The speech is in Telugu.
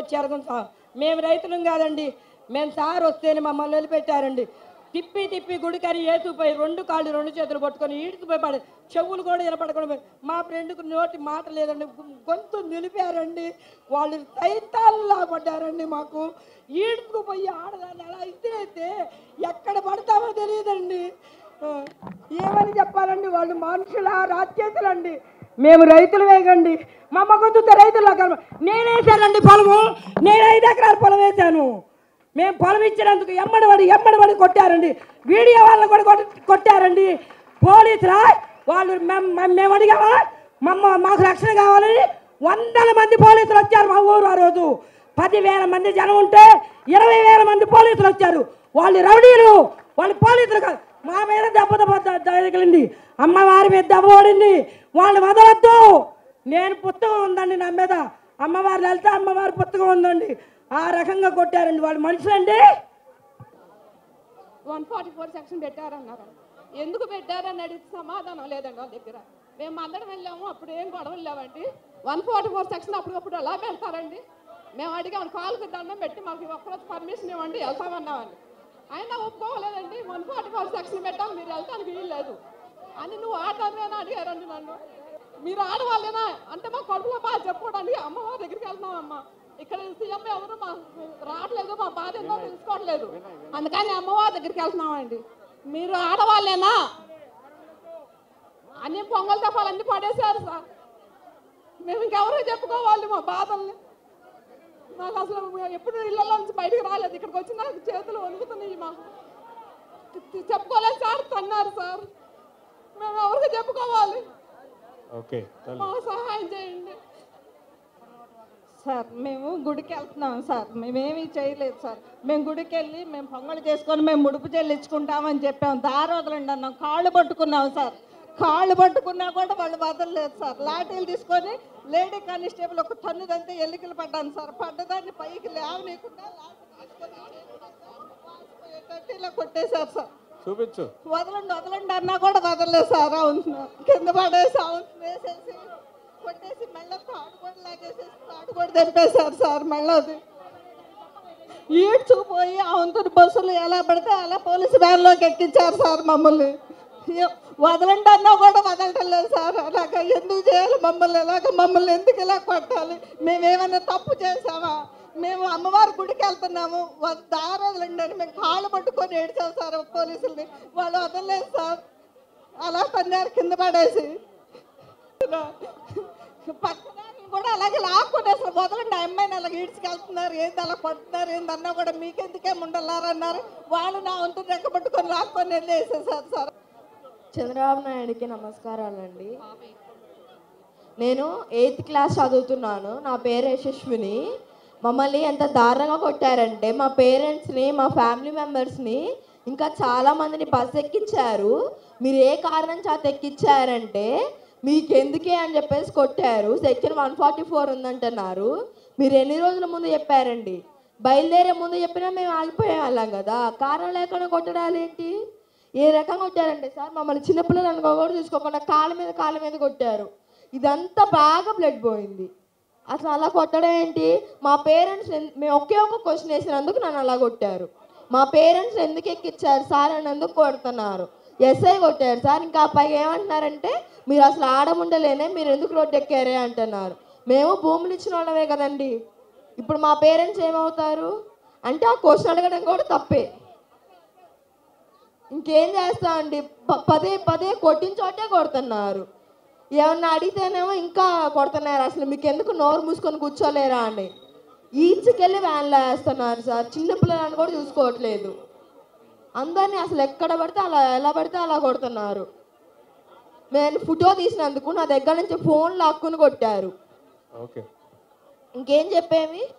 వచ్చి ఎరగం సార్ మేము రైతులం కాదండి మేము సార్ వస్తేనే మమ్మల్ని వదిలిపెట్టారండి తిప్పి తిప్పి గుడికని ఏసుకుపోయి రెండు కాళ్ళు రెండు చేతులు పట్టుకొని ఈడ్చుకుపోయి పడి చెవులు కూడా వినపడకుండా పోయి. మా ఫ్రెండ్కి నోటి మాట లేదండి గొంతు నిలిపారండి వాళ్ళు సైతాల్లా పడ్డారండి మాకు ఈడ్చుకుపోయి ఆడదాన్ని అలా ఇస్తే ఎక్కడ పడతామో తెలియదండి ఆ, ఏమని చెప్పాలండి వాళ్ళు మనుషుల రాత్యేతులండి మేము రైతులు వేగండి మా అమ్మ గొంతుతే రైతుల్లో కలమ నేను వేసానండి పొలము నేను ఐదు ఎకరాల పొలం వేశాను మేము పొలం ఇచ్చినందుకు ఎమ్మడి పడి ఎమ్మడి పడి కొట్టారండి వీడియో వాళ్ళని కూడా కొట్- కొట్టారండి పోలీసులా వాళ్ళు మేము మేము- మేము అడిగామా మమ్మ మాకు రక్షణ కావాలని వందల మంది పోలీసులు వచ్చారు మా ఊరు ఆ రోజు పదివేల మంది జనం ఉంటే ఇరవై వేల మంది పోలీసులు వచ్చారు వాళ్ళు రౌడీలు వాళ్ళు పోలీసులు కాదు మా మీద దెబ్బ దెబ్బ ద- తగిలింది అమ్మవారి మీద దెబ్బ పడింది వాళ్ళు వదలొద్దు నేను పుస్తకం ఉందండి నా మీద అమ్మవారి లలిత అమ్మవారి పుస్తకం ఉందండి ఆ రకంగా కొట్టారండి వాళ్ళు మనుషులండి వన్ ఫార్టీ ఫోర్ సెక్షన్ పెట్టారన్నారు ఎందుకు పెట్టారని అడిగితే సమాధానం లేదండి వాళ్ళ దగ్గర మేము అందరం వెళ్ళాము అప్పుడు ఏం గొడవలు లేవండి వన్ ఫార్టీ ఫోర్ సెక్షన్ అప్పటికప్పుడు ఎలా పెడతారండి మేము అడిగాము కాలుకి దండం పెట్టి మాకు ఒక్కరోజు పర్మిషన్ ఇవ్వండి వెళ్తామన్నామని అయినా ఒప్పుకోలేదండి వన్ ఫార్టీ ఫోర్ సెక్షన్ పెట్టాము మీరు వెళ్తానికి వీలు లేదు అని నువ్వు ఆడదానివేనా అడిగారండి నన్ను మీరు ఆడవాళ్ళేనా అంటే మా కడుపులో బాగా చెప్పుకోవడానికి అమ్మవారి దగ్గరికి వెళ్తున్నామమ్మా ఇక్కడ సీఎం ఎవరు మా రావట్లేదు మా బాధ ఏందో తెలుసుకోవట్లేదు అందుకని అమ్మవారి దగ్గరికి వెళ్తున్నామండి మీరు ఆడవాళ్ళేనా అన్ని పొంగల్ తప్పాలు అన్ని పడేశారు సార్ మేము ఇంకెవరు చెప్పుకోవాలి మా బాధల్ని నాకు అసలు ఎప్పుడు ఇళ్ళలో నుంచి బయటకు రాలేదు ఇక్కడికి వచ్చి నాకు చేతులు వణుకుతున్నాయి మాకు చెప్పుకోలేదు సార్ తన్నారు సార్ మేము ఎవరికి చెప్పుకోవాలి ఓకే మాకు సహాయం చేయండి సార్ మేము గుడికి వెళ్తున్నాం సార్ మేమేమీ చేయలేదు సార్ మేము గుడికి వెళ్ళి మేము పొంగలు చేసుకొని మేము ముడుపు చెల్లించుకుంటామని చెప్పాం దారి వదలండి అన్నాం కాళ్ళు పట్టుకున్నాం సార్ కాళ్ళు పట్టుకున్నా కూడా వాళ్ళు వదలలేదు సార్ లాఠీలు తీసుకొని లేడీ కానిస్టేబుల్ ఒక తన్ను తంతే ఎల్లికలు పడ్డాను సార్ పడ్డదాన్ని పైకి లేవనీయకుండా లాఠీ తీసుకొని చేతిలో వాసిపోయేటట్టు ఇలా కొట్టేశారు సార్ చూపించు వదలండి వదలండి అన్నా కూడా వదలలేదు సార్ అవును కింద పడేసి అవును వేసేసి కొట్టేసి మళ్ళీ తాడు కూడా లాగేసేసి తాడు కూడా తెంపేశారు సార్ మళ్ళీ అది ఈడ్చుకుపోయి అవంతుని బస్సులు ఎలా పడితే అలా పోలీసు వ్యాన్లోకి ఎక్కించారు సార్ మమ్మల్ని ఏ- వదలండి అన్నా కూడా వదలటం లేదు సార్ అలాగ ఎందుకు చేయాలి మమ్మల్ని ఎలాగ మమ్మల్ని ఎందుకు ఇలా కొట్టాలి మేమేమైనా తప్పు చేసామా మేము అమ్మవారి గుడికి వెళ్తున్నాము వద- దారి వదలండి అని మేము కాళ్ళు పట్టుకొని ఏడ్చాం సార్ పోలీసుల్ని వాళ్ళు వదలలేదు సార్ అలా తన్నారు కింద పడేసి పక్కన కూడా అలాగే లాక్కునే అసలు వదలండి ఆ అమ్మాయిని అలా ఈడ్చుకెళ్తున్నారు ఏంది అలా కొడుతున్నారు ఏందన్నా కూడా మీకెందుకే ముండలారన్నారు వాళ్ళు నా వంతు రెక్క పట్టుకొని లాక్కొని వెళ్ళేసేసారు సార్ చంద్రబాబు నాయుడికి నమస్కారాలండి నేను ఎయిత్ క్లాస్ చదువుతున్నాను నా పేరు యశస్విని మమ్మల్ని ఎంత దారుణంగా కొట్టారంటే మా పేరెంట్స్ని మా ఫ్యామిలీ మెంబర్స్ని ఇంకా చాలా మందిని బస్ ఎక్కించారు మీరు ఏ కారణం చేత ఎక్కించారంటే మీకు ఎందుకే అని చెప్పేసి కొట్టారు సెక్షన్ వన్ ఫార్టీ ఫోర్ ఉందంటున్నారు మీరు ఎన్ని రోజుల ముందు చెప్పారండి బయలుదేరే ముందు చెప్పినా మేము ఆగిపోయే వాళ్ళం కదా కారణం లేకుండా కొట్టడాలు ఏంటి ఏ రకంగా కొట్టారంటే సార్ మమ్మల్ని చిన్నపిల్లలు అనుకో కూడా చూసుకోకుండా కాళ్ళ మీద కాళ్ళ మీద కొట్టారు ఇదంతా బాగా బ్లడ్ పోయింది అసలు అలా కొట్టడం ఏంటి మా పేరెంట్స్ మేము ఒకే ఒక క్వశ్చన్ వేసినందుకు నన్ను అలా కొట్టారు మా పేరెంట్స్ ఎందుకు ఎక్కిచ్చారు సార్ అని ఎందుకు కొడుతున్నారు ఎస్ఐ కొట్టారు సార్ ఇంకా పైగా ఏమంటున్నారంటే మీరు అసలు ఆడముండలేనే మీరు ఎందుకు రోడ్డు ఎక్కారే అంటున్నారు మేము భూములు ఇచ్చిన వాళ్ళమే కదండి ఇప్పుడు మా పేరెంట్స్ ఏమవుతారు అంటే ఆ క్వశ్చన్ అడగడం కూడా తప్పే ఇంకేం చేస్తామండి ప- పదే పదే కొట్టిన చోటే కొడుతున్నారు ఏమన్నా అడిగితేనేమో ఇంకా కొడుతున్నారు అసలు మీకు ఎందుకు నోరు మూసుకొని కూర్చోలేరా అని ఈడ్చుకెళ్ళి వ్యాన్లో వేస్తున్నారు సార్ చిన్న పిల్లలని కూడా చూసుకోవట్లేదు అందరినీ అసలు ఎక్కడ పడితే అలా ఎలా పడితే అలా కొడుతున్నారు నేను ఫోటో తీసినందుకు నా దగ్గర నుంచి ఫోన్ లాక్కుని కొట్టారు ఓకే ఇంకేం చెప్పేవి